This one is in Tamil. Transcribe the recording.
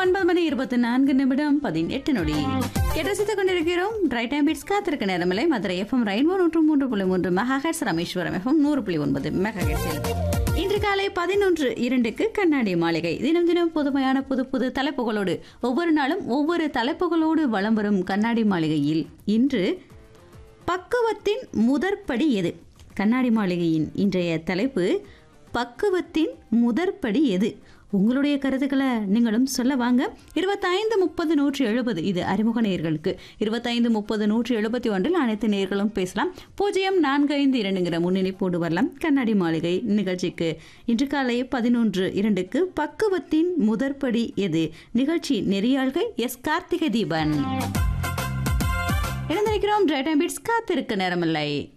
ஒன்பது மணி இருபத்தி நான்கு நிமிடம் பதினெட்டு நொடி கேட்டு கொண்டிருக்கிறோம் ரைட் டைம் பீட்ஸ் காத்திருக்க நேரமில்லை மதுரை எஃப்எம் ரெயின்போ நூற்று மூன்று புள்ளி மூன்று மெகாஹெட்ஸ் ராமேஸ்வரம் எஃப்எம் நூறு புள்ளி ஒன்பது மெகாஹெட்ஸில் இன்று காலை பதினொன்று இரண்டுக்கு கண்ணாடி மாளிகை தினம் தினம் புதுமையான புது புது தலைப்புகளோடு ஒவ்வொரு நாளும் ஒவ்வொரு தலைப்புகளோடு வலம் வரும் கண்ணாடி மாளிகையில் இன்று பக்குவத்தின் முதற்படி எது கண்ணாடி மாளிகையின் இன்றைய தலைப்பு பக்குவத்தின் முதற்படி எது உங்களுடைய கருத்துக்களை நீங்களும் சொல்ல வாங்க இருபத்தைந்து முப்பது நூற்றி எழுபது இது அறிமுக நேயர்களுக்கு இருபத்தைந்து முப்பது நூற்றி எழுபத்தி ஒன்றில் அனைத்து நேயர்களும் பேசலாம் பூஜ்ஜியம் நான்கு ஐந்து இரண்டுங்கிற முன்னிணைப்போடு வரலாம் கண்ணாடி மாளிகை நிகழ்ச்சிக்கு இன்று காலை பதினொன்று இரண்டுக்கு பக்குவத்தின் முதற்படி எது நிகழ்ச்சி நெறியாள்கை எஸ் கார்த்திகை தீபன் இணைந்திருக்கிறோம் டிரைட் பிட்ஸ் காத்திருக்க நேரமில்லை